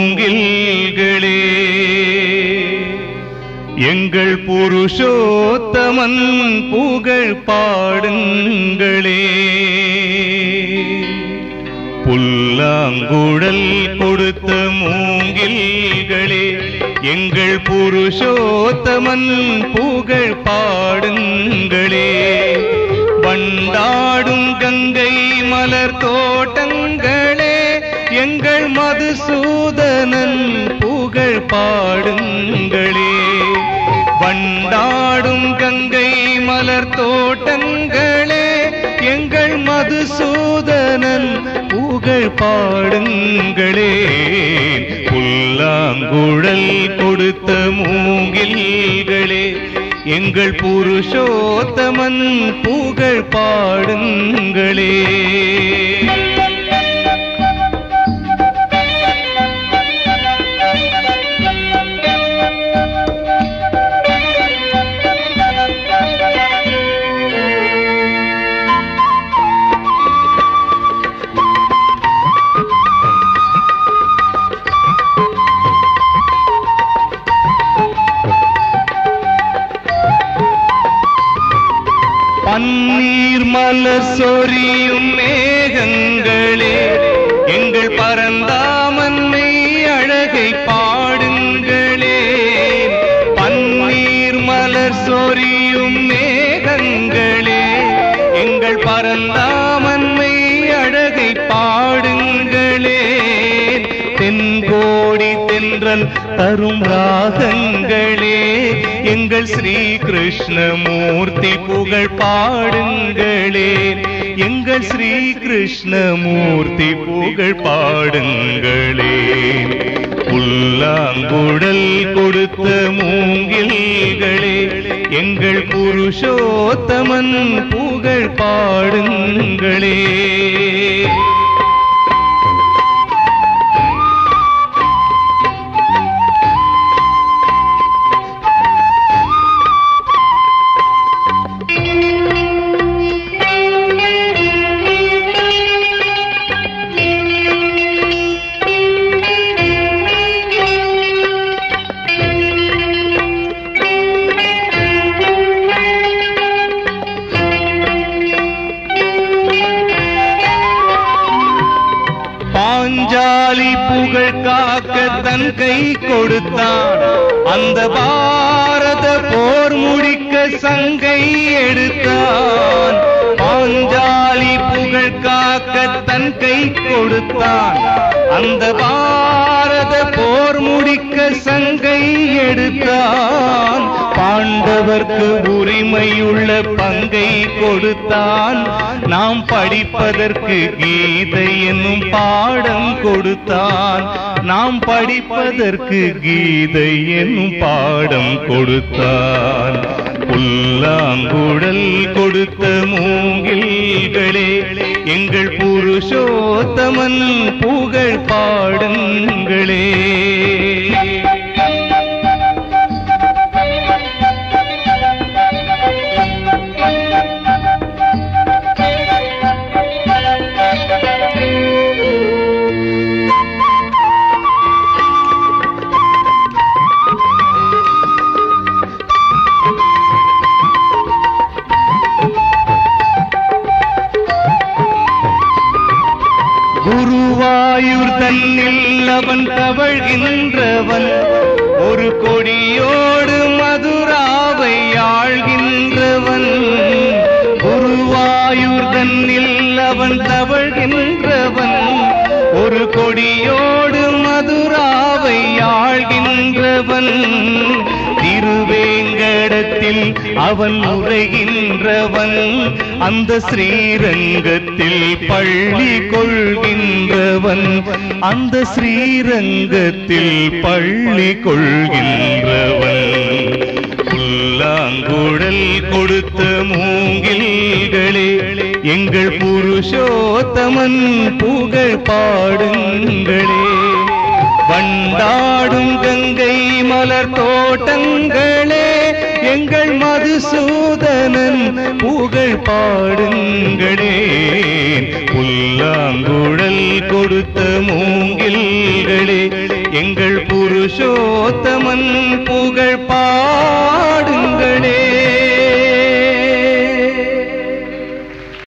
மூங்கில்களே எங்கள் புருஷோத்தமன் புகழ் பாடுங்களே புல்லாங்குழல் கொடுத்த மூங்கில்களே எங்கள் புருஷோத்தமன் புகழ் பாடுங்களே வண்டாடும் கங்கை மலர் தோட்டங்களே எங்கள் மதுசூதனன் புகழ் பாடுங்களே வண்டாடும் கங்கை மலர் தோட்டங்களே எங்கள் மதுசூதனன் புகழ் பாடுங்களே புல்லாங்குழல் கொடுத்த மூங்கில்களே எங்கள் புருஷோத்தமன் புகழ் பாடுங்களே பன்னீர் மலர் சொரியும் மேகங்களே எங்கள் பரந்தாமன்மை அழகை பாடுங்களே பன்னீர் மலர் சொரியும் மேகங்களே எங்கள் பரந்தாமன்மை அழகை பாடுங்களே தென்கோடி தென்றல் தரும் ராகங்களே எங்கள் ஸ்ரீ கிருஷ்ணமூர்த்தி புகழ் பாடுங்களே எங்கள் ஸ்ரீ கிருஷ்ணமூர்த்தி புகழ் பாடுங்களே புல்லாங்குழல் கொடுத்த மூங்கில்களே எங்கள் புருஷோத்தமன் புகழ் பாடுங்களே பாஞ்சாலி புகழ் காக்க தன் கை கொடுத்தான் அந்த பாரத போர் முடிக்க சங்கை எடுத்தான் பாஞ்சாலி புகழ் காக்க தன் கை கொடுத்தான் அந்த பாரத போர் முடிக்க சங்கை எடுத்தான் பாண்டவர்க்கு உரிமையுள்ள பங்கை கொடுத்தான் நாம் படிப்பதற்கு கீதை என்னும் பாடம் கொடுத்தான் நாம் படிப்பதற்கு கீதை என்னும் பாடம் கொடுத்தான் புல்லாங்குழல் கொடுத்த மூங்கில்களே எங்கள் புருஷோத்தமன் புகழ் பாடுங்களே குருவாயூர் தன்னில் அவன் தவழ்கின்றவன் ஒரு கொடியோடு மதுராவை ஆழ்கின்றவன் குருவாயூர் தன்னில் அவன் தவழ்கின்றவன் ஒரு கொடியோடு மதுராவை ஆழ்கின்றவன் திருவேங்கடத்தில் அவன் உரைகின்றவன் அந்த ஸ்ரீரங்கத்தில் பள்ளி கொள்கின்றவன் அந்த ஸ்ரீரங்கத்தில் பள்ளி கொள்கின்றவன் புல்லாங்குழல் கொடுத்த மூங்கில்களே எங்கள் புருஷோத்தமன் புகழ் பாடுங்களே வண்டாடும் கங்கை மலர் தோட்டங்களே எங்கள் மதுசூதனன் புகழ் பாடுங்களே புல்லாங்குழல் கொடுத்த மூங்கில்களே எங்கள் புருஷோத்தமன் புகழ் பாடுங்களே